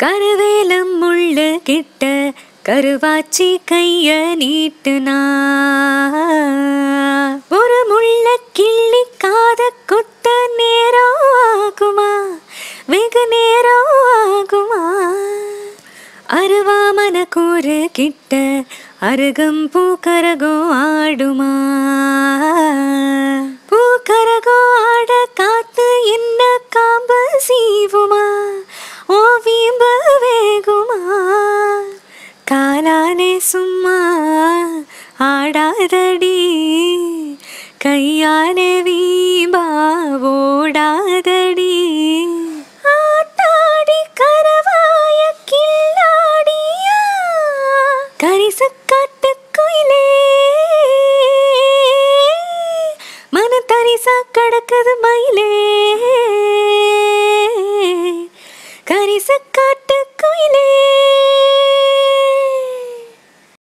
கருவேலம் முள்ள கிட்ட கருவாச்சி கைய நீட்டுனா ஒரு முள்ள கிள்ளி காத குத்த நேரம் ஆகுமா வெகு நேரம் ஆகுமா அருவாமன கூறு கிட்ட அருகம் பூக்கரகம் ஆடுமா பூக்கரகம் ஆட காத்து என்ன காம்பு சீவுமா ஓ வீம்பு வேகுமா காலாலே சும்மா ஆடாதடி கையாலே வீம்பா ஓடாதடி ஆட்டாடி கரவாய கில்லாடியா கரிசக்காட்டு குயிலே மன தரிசா கடக்குது மயிலே கரிசக்காட்டு குயிலே